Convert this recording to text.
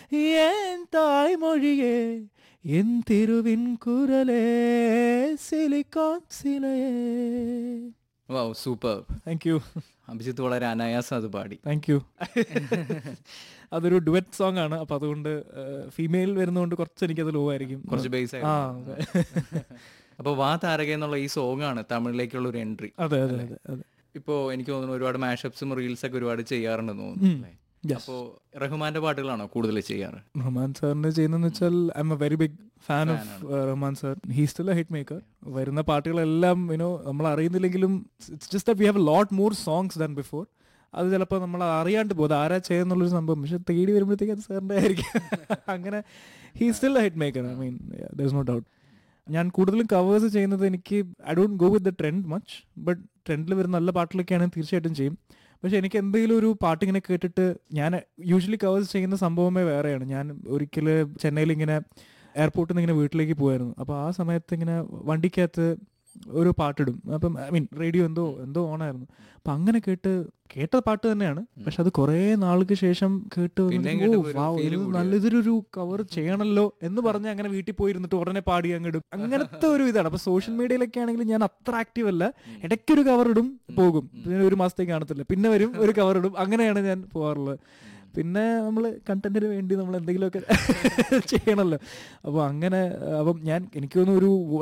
என் தாய்மொழியே என் திருவின் குரலே സിലിക്കോൺ സിലയേ wow super thank you Abhijith വളരെ അനായാസം അത് പാടി താങ്ക് യു അതൊരു ഡുവറ്റ് സോങ് ആണ് അപ്പൊ അതുകൊണ്ട് ഫീമെയിൽ വരുന്നതുകൊണ്ട് കുറച്ച് എനിക്കത് ലോ ആയിരിക്കും കുറച്ച് ബേസ് ആ ആയിരുന്നു അപ്പൊ വാ താരക എന്നുള്ള ഈ സോങ് ആണ് തമിഴിലേക്കുള്ള ഒരു എൻട്രി അതെ അതെ അതെ അതെ ഇപ്പോ എനിക്ക് തോന്നുന്നു ഒരുപാട് മാഷപ്സും റീൽസ് ഒക്കെ ഒരുപാട് ചെയ്യാറുണ്ടെന്ന് തോന്നുന്നു അല്ലേ? Yes. അപ്പോ റഹ്മാന്റെ പാട്ടുകളാണോ കൂടുതൽ ചെയ്യാറ് റഹ്മാൻ സാറിന്റെ ചെയ്യുന്നതെന്ന് വെച്ചാൽ I M A very big fan of Rahman sir he still a hit maker വരുന്ന പാട്ടുകളെല്ലാം യുനോ നമ്മൾ അറിയുന്നില്ലെങ്കിലും it's just we have lot more songs than before അത് ചിലപ്പോൾ നമ്മൾ അറിയാണ്ട് പോകും ആരാ ചെയ്യുന്നുള്ളൊരു സംഭവം പക്ഷെ തേടി വരുമ്പോഴത്തേക്ക് അത് സാറിൻ്റെ ആയിരിക്കും അങ്ങനെ he still a hit maker I mean there no doubt ഞാൻ കൂടുതലും കവേഴ്സ് ചെയ്യുന്നത് എനിക്ക് I don't go with the trend much but ട്രെൻഡിൽ വരുന്ന നല്ല പാട്ടിലൊക്കെയാണെങ്കിൽ തീർച്ചയായിട്ടും ചെയ്യും പക്ഷെ എനിക്ക് എന്തെങ്കിലും ഒരു പാട്ടിങ്ങനെ കേട്ടിട്ട് ഞാൻ യൂഷ്വലി കവേഴ്സ് ചെയ്യുന്ന സംഭവമേ വേറെയാണ് ഞാൻ ഒരിക്കൽ ചെന്നൈയിൽ ഇങ്ങനെ എയർപോർട്ടിൽ നിന്ന് ഇങ്ങനെ വീട്ടിലേക്ക് പോയായിരുന്നു അപ്പോൾ ആ സമയത്ത് ഇങ്ങനെ വണ്ടിക്കകത്ത് ഒരു പാട്ടിടും അപ്പം ഐ മീൻ റേഡിയോ എന്തോ എന്തോ ഓണായിരുന്നു അപ്പം അങ്ങനെ കേട്ട് കേട്ട പാട്ട് തന്നെയാണ് പക്ഷെ അത് കുറേ നാൾക്ക് ശേഷം കേട്ട് വന്നിട്ട് പിന്നെയും ഓ, കേട്ടപ്പോ ഒരു wow, feel ഇത് കൂടി. നല്ല ഇതൊരു കവർ ചെയ്യണല്ലോ എന്ന് പറഞ്ഞ് അങ്ങനെ വീട്ടിൽ പോയിരുന്നിട്ട് ഉടനെ പാടി അങ്ങിടും അങ്ങനത്തെ ഒരു ഇതാണ് അപ്പൊ സോഷ്യൽ മീഡിയയിലൊക്കെ ആണെങ്കിൽ ഞാൻ അത്ര ആക്റ്റീവ് അല്ല ഇടയ്ക്കൊരു കവർ ഇടും പോകും പിന്നെ ഒരു മാസത്തേക്ക് കാണത്തില്ല പിന്നെ വരും ഒരു കവർ ഇടും അങ്ങനെയാണ് ഞാൻ പോകാറുള്ളത് പിന്നെ നമ്മൾ കണ്ടന്റിന് വേണ്ടി നമ്മൾ എന്തെങ്കിലുമൊക്കെ ചെയ്യണമല്ലോ അപ്പോൾ അങ്ങനെ അപ്പം ഞാൻ എനിക്ക് തോന്നുന്നു ഒരു